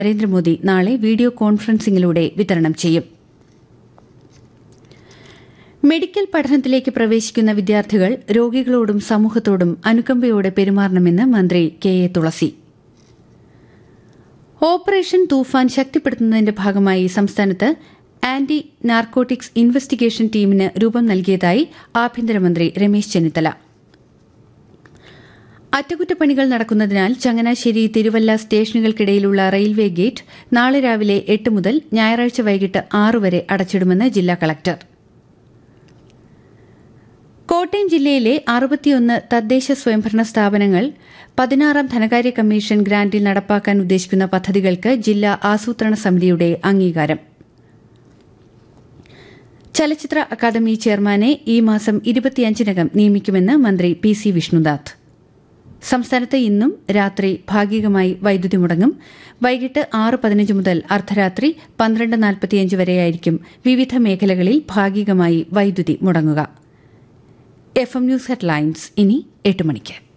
നരേന്ദ്രമോദി നാളെ വീഡിയോ കോൺഫറൻസിംഗിലൂടെ വിതരണം ചെയ്യും മെഡിക്കൽ പഠനത്തിലേക്ക് പ്രവേശിക്കുന്ന വിദ്യാർത്ഥികൾ രോഗികളോടും സമൂഹത്തോടും അനുകമ്പയോടെ പെരുമാറണമെന്ന് മന്ത്രി K A Thulasi operation Toofan ശക്തിപ്പെടുത്തുന്നതിന്റെ ഭാഗമായി സംസ്ഥാനത്ത് ആന്റി നാർക്കോട്ടിക്സ് ഇൻവെസ്റ്റിഗേഷൻ ടീമിന് രൂപം നൽകിയതായി ആഭ്യന്തരമന്ത്രി രമേശ് ചെന്നിത്തല അറ്റകുറ്റപ്പണികൾ നടക്കുന്നതിനാൽ ചങ്ങനാശ്ശേരി തിരുവല്ല സ്റ്റേഷനുകൾക്കിടയിലുള്ള റെയിൽവേ ഗേറ്റ് നാളെ രാവിലെ എട്ട് മുതൽ ഞായറാഴ്ച വൈകിട്ട് ആറ് വരെ അടച്ചിടുമെന്ന് ജില്ലാ കളക്ടർ കോട്ടയം ജില്ലയിലെ അറുപത്തിയൊന്ന് തദ്ദേശ സ്വയംഭരണ സ്ഥാപനങ്ങൾ പതിനാറാം ധനകാര്യ കമ്മീഷൻ ഗ്രാന്റിൽ നടപ്പാക്കാൻ ഉദ്ദേശിക്കുന്ന പദ്ധതികൾക്ക് ജില്ലാ ആസൂത്രണ സമിതിയുടെ അംഗീകാരം ചലച്ചിത്ര അക്കാദമി ചെയർമാനെ ഈ മാസം ഇരുപത്തിയഞ്ചിനകം നിയമിക്കുമെന്ന് മന്ത്രി പി സി വിഷ്ണുനാഥ് സംസ്ഥാനത്ത് ഇന്നും രാത്രി ഭാഗികമായി വൈദ്യുതി മുടങ്ങും വൈകിട്ട് ആറ് പതിനഞ്ച് മുതൽ അർദ്ധരാത്രി പന്ത്രണ്ട് നാൽപ്പത്തിയഞ്ച് വരെയായിരിക്കും വിവിധ മേഖലകളിൽ ഭാഗികമായി വൈദ്യുതി മുടങ്ങുക എഫ് എം ന്യൂസ് ഹെഡ്ലൈൻസ് ഇനി എട്ട് മണിക്ക്